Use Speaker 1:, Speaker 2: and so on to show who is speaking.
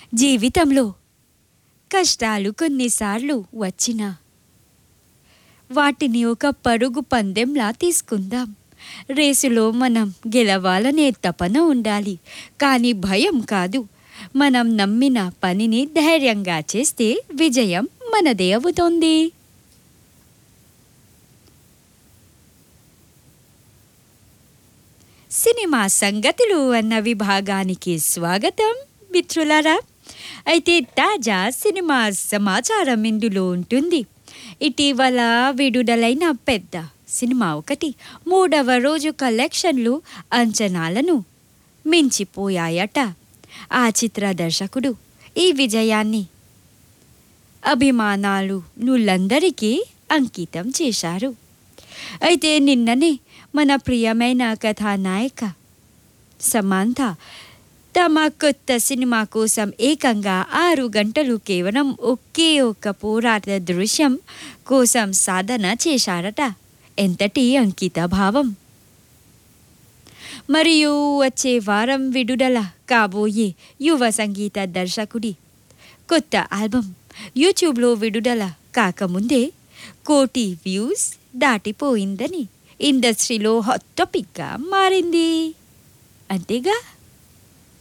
Speaker 1: జీవితంలో కష్టాలు కొన్నిసార్లు వచ్చినా వాటిని ఒక పరుగు పందెంలా తీసుకుందాం రేసులో మనం గెలవాలనే తపన ఉండాలి కానీ భయం కాదు మనం నమ్మిన పనిని ధైర్యంగా చేస్తే విజయం మనదే అవుతుంది సినిమా సంగతులు అన్న విభాగానికి స్వాగతం మిత్రులారా అయితే తాజా సినిమా సమాచారం ఇందులో ఉంటుంది ఇటీవల విడుదలైన పెద్ద సినిమా ఒకటి మూడవ రోజు కలెక్షన్లు అంచనాలను మించిపోయాయట ఆ చిత్ర దర్శకుడు ఈ విజయాన్ని అభిమానాలు నులందరికీ అంకితం చేశారు అయితే నిన్ననే మన ప్రియమైన కథానాయక సమాంత తమ కొత్త సినిమా కోసం ఏకంగా ఆరు గంటలు కేవలం ఒకే ఒక్క పోరాట దృశ్యం కోసం సాధన చేశారట ఎంతటి అంకిత భావం మరియు వచ్చే వారం విడుదల కాబోయే యువ సంగీత దర్శకుడి కొత్త ఆల్బమ్ యూట్యూబ్లో విడుదల కాకముందే కోటి వ్యూస్ దాటిపోయిందని ఇండస్ట్రీలో హాట్ టాపిక్గా మారింది అంతేగా